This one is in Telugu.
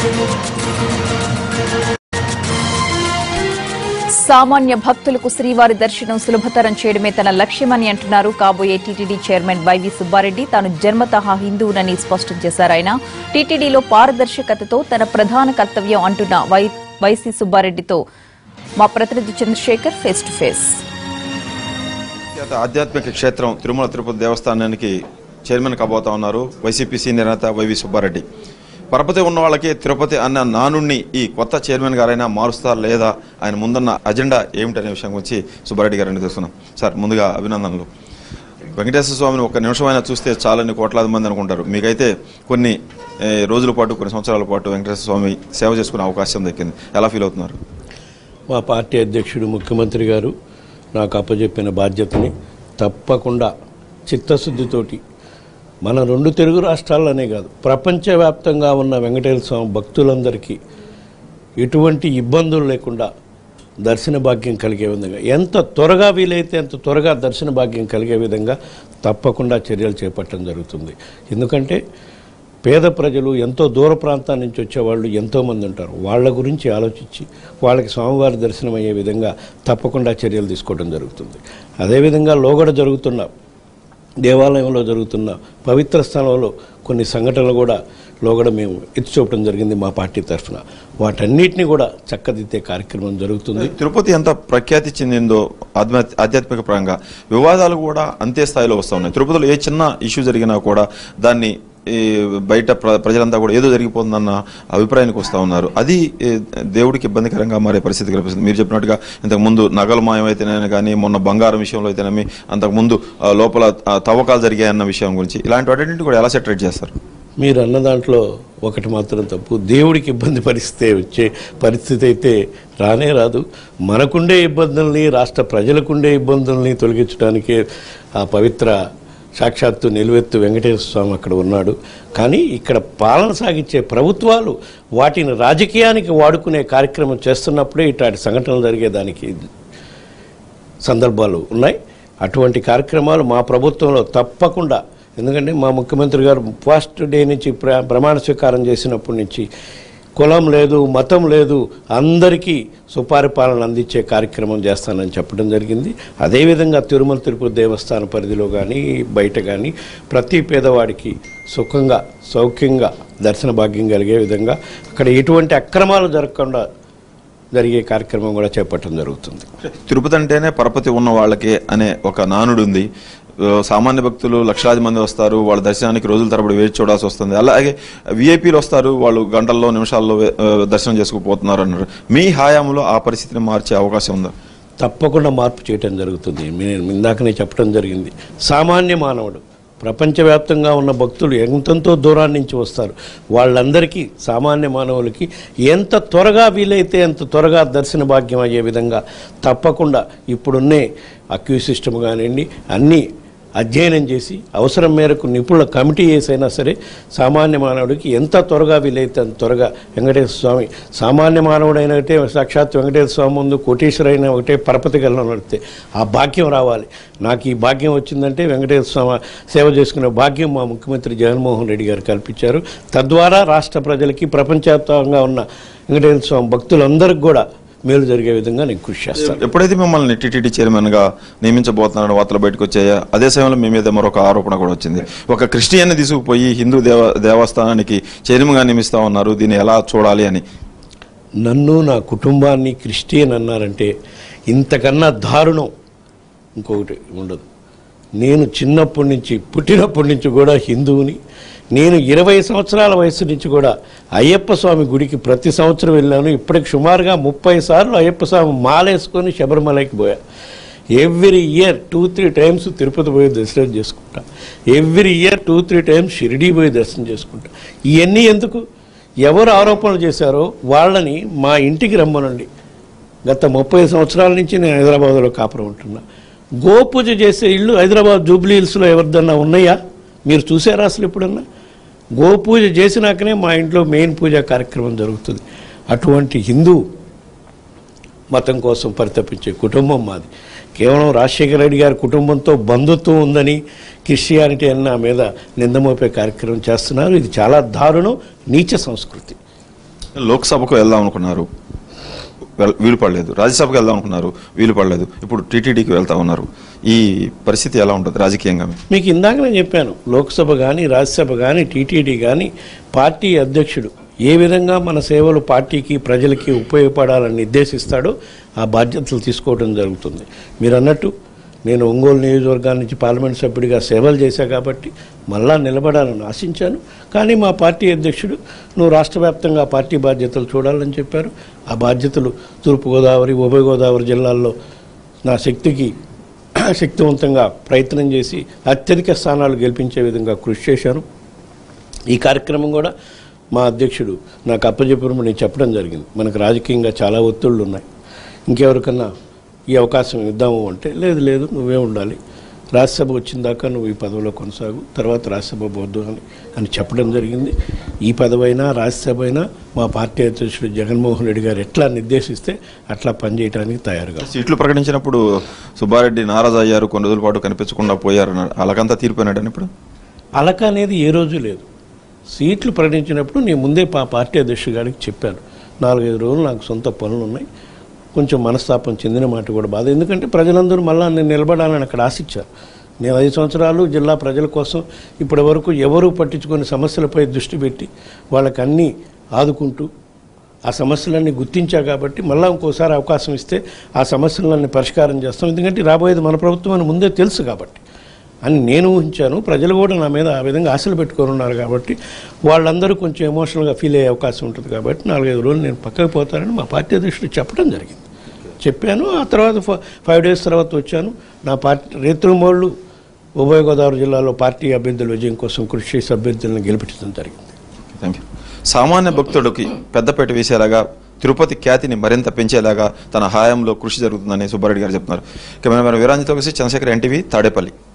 సామాన్య భక్తులకు శ్రీవారి దర్శనం సులభతరం చేయడమే తన లక్ష్యమని అంటున్నారు కాబోయే టీటీడీ చైర్మన్ వైవి సుబ్బారెడ్డి తాను జన్మతః హిందువునని స్పష్టం చేశారు ఆయన టీటీడీలో పారదర్శకతతో తన ప్రధాన కర్తవ్యం అంటున్న వై వైసీ సుబ్బారెడ్డితో మా ప్రతినిధి చంద్రశేఖర్ ఫేస్ టు ఫేస్ గత ఆధ్యాత్మిక క్షేత్రం తిరుమల తిరుపతి దేవస్థానానికి చైర్మన్ కాబోతా ఉన్నారు వైసీపీ సీనియర్ నేత వైవి సుబ్బారెడ్డి పరపతి ఉన్న వాళ్ళకి తిరుపతి అన్న నానుణ్ణి ఈ కొత్త చైర్మన్ గారైనా మారుస్తారు లేదా ఆయన ముందున్న అజెండా ఏమిటనే విషయం గురించి సుబ్బారెడ్డి గారిని తెలుసుకున్నాం సార్ ముందుగా అభినందనలు వెంకటేశ్వర స్వామిని ఒక నిమిషమైనా చూస్తే చాలని కోట్లాది మంది అనుకుంటారు మీకైతే కొన్ని ఏ, రోజుల పాటు కొన్ని సంవత్సరాల పాటు వెంకటేశ్వర స్వామి సేవ చేసుకునే అవకాశం దక్కింది ఎలా ఫీల్ అవుతున్నారు మా పార్టీ అధ్యక్షుడు ముఖ్యమంత్రి గారు నాకు అప్పచెప్పిన బాధ్యతని తప్పకుండా చిత్తశుద్ధితోటి మన రెండు తెలుగు రాష్ట్రాల్లోనే కాదు ప్రపంచవ్యాప్తంగా ఉన్న వెంకటేశ్వర స్వామి భక్తులందరికీ ఎటువంటి ఇబ్బందులు లేకుండా దర్శన భాగ్యం కలిగే విధంగా ఎంత త్వరగా వీలైతే అంత త్వరగా దర్శన భాగ్యం కలిగే విధంగా తప్పకుండా చర్యలు చేపట్టడం జరుగుతుంది ఎందుకంటే పేద ప్రజలు ఎంతో దూర ప్రాంతాల నుంచి వచ్చేవాళ్ళు ఎంతోమంది ఉంటారు వాళ్ళ గురించి ఆలోచించి వాళ్ళకి స్వామివారి దర్శనం అయ్యే విధంగా తప్పకుండా చర్యలు తీసుకోవడం జరుగుతుంది అదేవిధంగా లోగడ జరుగుతున్న దేవాలయంలో జరుగుతున్న పవిత్ర స్థలంలో కొన్ని సంఘటనలు కూడా లోగడ మేము ఎత్తి చూపడం జరిగింది మా పార్టీ తరఫున వాటన్నిటిని కూడా చక్కదిద్దే కార్యక్రమం జరుగుతుంది తిరుపతి ఎంత ప్రఖ్యాతి చెందిందో ఆధ్మా ఆధ్యాత్మిక పరంగా వివాదాలు కూడా అంతే స్థాయిలో వస్తూ ఉన్నాయి తిరుపతిలో ఏ చిన్న ఇష్యూ జరిగినా కూడా దాన్ని ఈ బయట ప్ర- ప్రజలంతా కూడా ఏదో జరిగిపోతుందన్న అభిప్రాయానికి వస్తూ ఉన్నారు అది ఏ, దేవుడికి ఇబ్బందికరంగా మారే పరిస్థితి కనిపిస్తుంది మీరు చెప్పినట్టుగా ఇంతకు ముందు నగలు మాయం అయితేనే కానీ మొన్న బంగారం విషయంలో అయితేనేమి అంతకు ముందు ఆ, లోపల ఆ, తవ్వకాలు జరిగాయన్న విషయం గురించి ఇలాంటి వాటిని కూడా ఎలా సెటరేట్ చేస్తారు మీరు అన్న దాంట్లో ఒకటి మాత్రం తప్పు దేవుడికి ఇబ్బంది పరిస్థితి వచ్చే పరిస్థితి అయితే రానే రాదు మనకుండే ఇబ్బందుల్ని రాష్ట్ర ప్రజలకుండే ఇబ్బందుల్ని తొలగించడానికే ఆ పవిత్ర సాక్షాత్తు నిలువెత్తు వెంకటేశ్వర స్వామి అక్కడ ఉన్నాడు కానీ ఇక్కడ పాలన సాగించే ప్రభుత్వాలు వాటిని రాజకీయానికి వాడుకునే కార్యక్రమం చేస్తున్నప్పుడే ఇట్లాంటి సంఘటనలు జరిగేదానికి సందర్భాలు ఉన్నాయి అటువంటి కార్యక్రమాలు మా ప్రభుత్వంలో తప్పకుండా ఎందుకంటే మా ముఖ్యమంత్రి గారు ఫస్ట్ డే నుంచి ప్ర ప్రమాణ స్వీకారం చేసినప్పటి నుంచి కులం లేదు మతం లేదు అందరికీ సుపరిపాలన అందించే కార్యక్రమం చేస్తానని చెప్పడం జరిగింది అదేవిధంగా తిరుమల తిరుపతి దేవస్థాన పరిధిలో కానీ బయట కానీ ప్రతి పేదవాడికి సుఖంగా సౌఖ్యంగా దర్శన భాగ్యం కలిగే విధంగా అక్కడ ఎటువంటి అక్రమాలు జరగకుండా జరిగే కార్యక్రమం కూడా చేపట్టడం జరుగుతుంది తిరుపతి అంటేనే పరపతి ఉన్న వాళ్ళకే అనే ఒక నానుడు ఉంది ఆ, సామాన్య భక్తులు లక్షలాది మంది వస్తారు వాళ్ళ దర్శనానికి రోజుల తరబడి వేచి చూడాల్సి వస్తుంది అలాగే విఐపీలు వస్తారు వాళ్ళు గంటల్లో నిమిషాల్లో ఆ, దర్శనం చేసుకుపోతున్నారు అన్నారు మీ హయాంలో ఆ పరిస్థితిని మార్చే అవకాశం ఉందా తప్పకుండా మార్పు చేయటం జరుగుతుంది నేను ఇందాకనే చెప్పడం జరిగింది సామాన్య మానవుడు ప్రపంచవ్యాప్తంగా ఉన్న భక్తులు ఎంతెంతో దూరాన్ని నుంచి వస్తారు వాళ్ళందరికీ సామాన్య మానవులకి ఎంత త్వరగా వీలైతే అంత త్వరగా దర్శన భాగ్యం అయ్యే విధంగా తప్పకుండా ఇప్పుడున్నే అక్యూ సిస్టమ్ కానివ్వండి అన్నీ అధ్యయనం చేసి అవసరం మేరకు నిపుణుల కమిటీ వేసైనా సరే సామాన్య మానవుడికి ఎంత త్వరగా వీలైతే అంత త్వరగా వెంకటేశ్వర స్వామి సామాన్య మానవుడైన ఒకటే సాక్షాత్ వెంకటేశ్వర స్వామి ముందు కోటీశ్వరైన ఒకటే పరపతి గలను నడితే ఆ భాగ్యం రావాలి నాకు ఈ భాగ్యం వచ్చిందంటే వెంకటేశ్వర స్వామి సేవ చేసుకునే భాగ్యం మా ముఖ్యమంత్రి జగన్మోహన్ రెడ్డి గారు కల్పించారు తద్వారా రాష్ట్ర ప్రజలకి ప్రపంచవ్యాప్తంగా ఉన్న వెంకటేశ్వర స్వామి భక్తులందరికీ కూడా మేలు జరిగే విధంగా నేను కృషి చేస్తాను ఎప్పుడైతే మిమ్మల్ని టీటీడీ చైర్మన్ గా నియమించబోతున్నారని వార్తలు బయటకు వచ్చాయో అదే సమయంలో మీ మీద మరొక ఆరోపణ కూడా వచ్చింది ఒక క్రిస్టియన్ని తీసుకుపోయి హిందూ దేవ దేవస్థానానికి చైర్మన్ గా నియమిస్తా ఉన్నారు దీన్ని ఎలా చూడాలి అని నన్ను నా కుటుంబాన్ని క్రిస్టియన్ అన్నారంటే ఇంతకన్నా దారుణం ఇంకొకటి ఉండదు నేను చిన్నప్పటి నుంచి పుట్టినప్పటి నుంచి కూడా హిందువుని నేను ఇరవై సంవత్సరాల వయసు నుంచి కూడా అయ్యప్ప స్వామి గుడికి ప్రతి సంవత్సరం వెళ్ళాను ఇప్పటికి సుమారుగా ముప్పై సార్లు అయ్యప్ప స్వామి మాలేసుకొని శబరిమలకి పోయా every year two three times Tirupati పోయి దర్శనం చేసుకుంటా every year two three times Shirdi పోయి దర్శనం చేసుకుంటా ఇవన్నీ ఎందుకు ఎవరు ఆరోపణలు చేశారో వాళ్ళని మా ఇంటికి రమ్మనండి గత ముప్పై సంవత్సరాల నుంచి నేను హైదరాబాద్లో కాపురం ఉంటున్నా గోపూజ చేసే ఇల్లు హైదరాబాద్ జూబ్లీ హిల్స్లో ఎవరిదన్నా ఉన్నాయా మీరు చూసారా అసలు ఎప్పుడన్నా గోపూజ చేసినాకనే మా ఇంట్లో మెయిన్ పూజా కార్యక్రమం జరుగుతుంది అటువంటి హిందూ మతం కోసం పరితపించే కుటుంబం మాది కేవలం రాజశేఖర రెడ్డి గారి కుటుంబంతో బంధుత్వం ఉందని క్రిస్టియానిటీ అన్న మీద నిందమోపే కార్యక్రమం చేస్తున్నారు ఇది చాలా దారుణం నీచ సంస్కృతి లోక్సభకు వెళ్దాం అనుకున్నారు వెల్- వీలు పడలేదు రాజ్యసభకు వెళ్దాం అనుకున్నారు వీలు పడలేదు ఇప్పుడు టీటీడీకి వెళ్తా ఉన్నారు ఈ పరిస్థితి ఎలా ఉంటుంది రాజకీయంగా మీకు ఇందాక నేను చెప్పాను లోక్సభ కానీ రాజ్యసభ కానీ టీటీడీ కానీ పార్టీ అధ్యక్షుడు ఏ విధంగా మన సేవలు పార్టీకి ప్రజలకి ఉపయోగపడాలని నిర్దేశిస్తాడో ఆ బాధ్యతలు తీసుకోవడం జరుగుతుంది మీరు అన్నట్టు నేను ఒంగోలు నియోజకవర్గాల నుంచి పార్లమెంట్ సభ్యుడిగా సేవలు చేశా కాబట్టి మళ్ళా నిలబడాలని ఆశించాను కానీ మా పార్టీ అధ్యక్షుడు నువ్వు రాష్ట్ర వ్యాప్తంగా పార్టీ బాధ్యతలు చూడాలని చెప్పారు ఆ బాధ్యతలు తూర్పుగోదావరి ఉభయ గోదావరి జిల్లాల్లో నా శక్తికి శక్తివంతంగా ప్రయత్నం చేసి అత్యధిక స్థానాలు గెలిపించే విధంగా కృషి చేశాను ఈ కార్యక్రమం కూడా మా అధ్యక్షుడు నాకు అప్పచెప్పడం నేను చెప్పడం జరిగింది మనకు రాజకీయంగా చాలా ఒత్తిళ్ళు ఉన్నాయి ఇంకెవరికన్నా ఈ అవకాశం ఇద్దాము అంటే లేదు లేదు నువ్వే ఉండాలి రాజ్యసభ వచ్చిన దాకా నువ్వు ఈ పదవిలో కొనసాగు తర్వాత రాజ్యసభ పోద్దు అని అని చెప్పడం జరిగింది ఈ పదవైనా రాజ్యసభ అయినా మా పార్టీ అధ్యక్షుడు జగన్మోహన్ రెడ్డి గారు ఎట్లా నిర్దేశిస్తే అట్లా పనిచేయడానికి తయారుగా సీట్లు ప్రకటించినప్పుడు సుబ్బారెడ్డి నారాజు అయ్యారు కొన్ని రోజుల పాటు కనిపించకుండా పోయారు అన్నాడు అలాగంతా తీరిపోయినాడని ఇప్పుడు అలక అనేది ఏ రోజు లేదు సీట్లు ప్రకటించినప్పుడు నేను ముందే మా పార్టీ అధ్యక్షుడు గారికి చెప్పాను నాలుగైదు రోజులు నాకు సొంత పనులు ఉన్నాయి కొంచెం మనస్తాపం చెందిన మాట కూడా బాధ ఎందుకంటే ప్రజలందరూ మళ్ళీ నేను నిలబడాలని అక్కడ ఆశించారు నేను ఐదు సంవత్సరాలు జిల్లా ప్రజల కోసం ఇప్పటి వరకు ఎవరూ పట్టించుకొని సమస్యలపై దృష్టి పెట్టి వాళ్ళకి అన్నీ ఆదుకుంటూ ఆ సమస్యలన్నీ గుర్తించా కాబట్టి మళ్ళీ ఇంకోసారి అవకాశం ఇస్తే ఆ సమస్యలన్నీ పరిష్కారం చేస్తాం ఎందుకంటే రాబోయేది మన ప్రభుత్వం అని ముందే తెలుసు కాబట్టి అని నేను ఊహించాను ప్రజలు కూడా నా మీద ఆ విధంగా ఆశలు పెట్టుకొని ఉన్నారు కాబట్టి వాళ్ళందరూ కొంచెం ఎమోషనల్గా ఫీల్ అయ్యే అవకాశం ఉంటుంది కాబట్టి నాలుగైదు రోజులు నేను పక్కకు పోతానని మా పార్టీ అధ్యక్షుడు చెప్పడం జరిగింది చెప్పాను ఆ తర్వాత ఫ- ఫైవ్ డేస్ తర్వాత వచ్చాను నా పార్టీ రేత్రుమోళ్ళు ఉభయ గోదావరి జిల్లాలో పార్టీ అభ్యర్థుల విజయం కోసం కృషి చేసి అభ్యర్థులను గెలిపించడం జరిగింది థ్యాంక్ యూ సామాన్య భక్తుడికి పెద్దపేట వేసేలాగా తిరుపతి ఖ్యాతిని మరింత పెంచేలాగా తన హాయంలో కృషి జరుగుతుందని సుబ్బారెడ్డి గారు చెప్తున్నారు కెమెరామెన్ వీరాంజతో కలిసి చంద్రశేఖర్ ఎన్టీవీ తాడేపల్లి